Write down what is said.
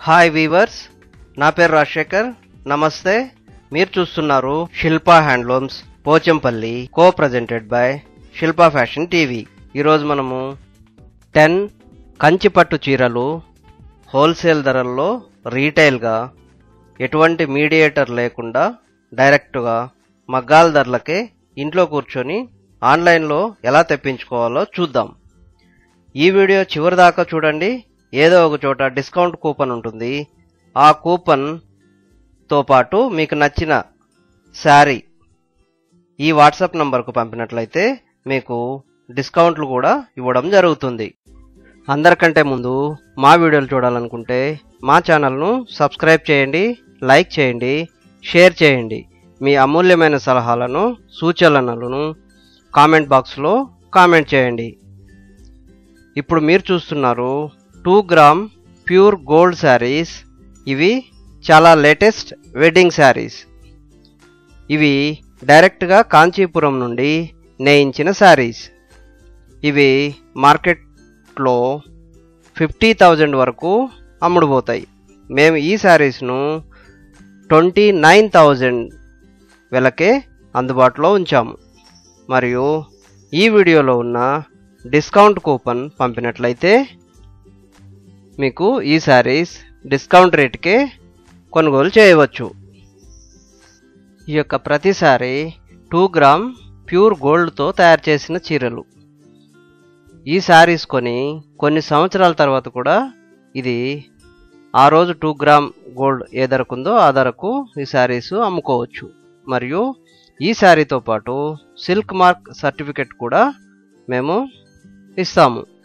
hi weavers నా పేరు రాజశేఖర్ నమస్తే మీరు చూస్తున్నారు Shilpa handlooms Pochampally co presented by Shilpa fashion TV ఈరోజు మనము టెన్ కంచిపట్టు చీరలు హోల్సేల్ ధరల్లో రీటైల్గా ఎటువంటి మీడియేటర్ లేకుండా డైరెక్ట్గా మగ్గాల ధరలకే ఇంట్లో కూర్చొని ఆన్లైన్లో ఎలా తెప్పించుకోవాలో చూద్దాం ఈ వీడియో చివరి దాకా చూడండి ఏదో ఒక చోట డిస్కౌంట్ కూపన్ ఉంటుంది ఆ కూపన్తో పాటు మీకు నచ్చిన శారీ ఈ వాట్సాప్ నంబర్కు పంపినట్లయితే మీకు డిస్కౌంట్లు కూడా ఇవ్వడం జరుగుతుంది అందరికంటే ముందు మా వీడియోలు చూడాలనుకుంటే మా ఛానల్ను సబ్స్క్రైబ్ చేయండి లైక్ చేయండి షేర్ చేయండి మీ అమూల్యమైన సలహాలను సూచనలను కామెంట్ బాక్స్లో కామెంట్ చేయండి ఇప్పుడు మీరు చూస్తున్నారు two gram pure gold saris ఇవి చాలా లేటెస్ట్ వెడ్డింగ్ శారీస్ ఇవి డైరెక్ట్గా కాంచీపురం నుండి నేయించిన శారీస్ ఇవి మార్కెట్లో ఫిఫ్టీ థౌజండ్ వరకు అమ్ముడుపోతాయి మేము ఈ శారీస్ను ట్వంటీ నైన్ థౌజండ్ వెలకే అందుబాటులో ఉంచాము మరియు ఈ వీడియోలో ఉన్న డిస్కౌంట్ కూపన్ పంపినట్లయితే మీకు ఈ శారీస్ డిస్కౌంట్ రేటుకే కొనుగోలు చేయవచ్చు ఈ యొక్క ప్రతి శారీ టూ గ్రామ్ ప్యూర్ గోల్డ్తో తయారు చేసిన చీరలు ఈ శారీస్ కొని కొన్ని సంవత్సరాల తర్వాత కూడా ఇది ఆ రోజు టూ గ్రామ్ గోల్డ్ ఏ ధరకుందో ఆ ధరకు ఈ శారీస్ అమ్ముకోవచ్చు మరియు ఈ శారీతో పాటు సిల్క్ మార్క్ సర్టిఫికెట్ కూడా మేము ఇస్తాము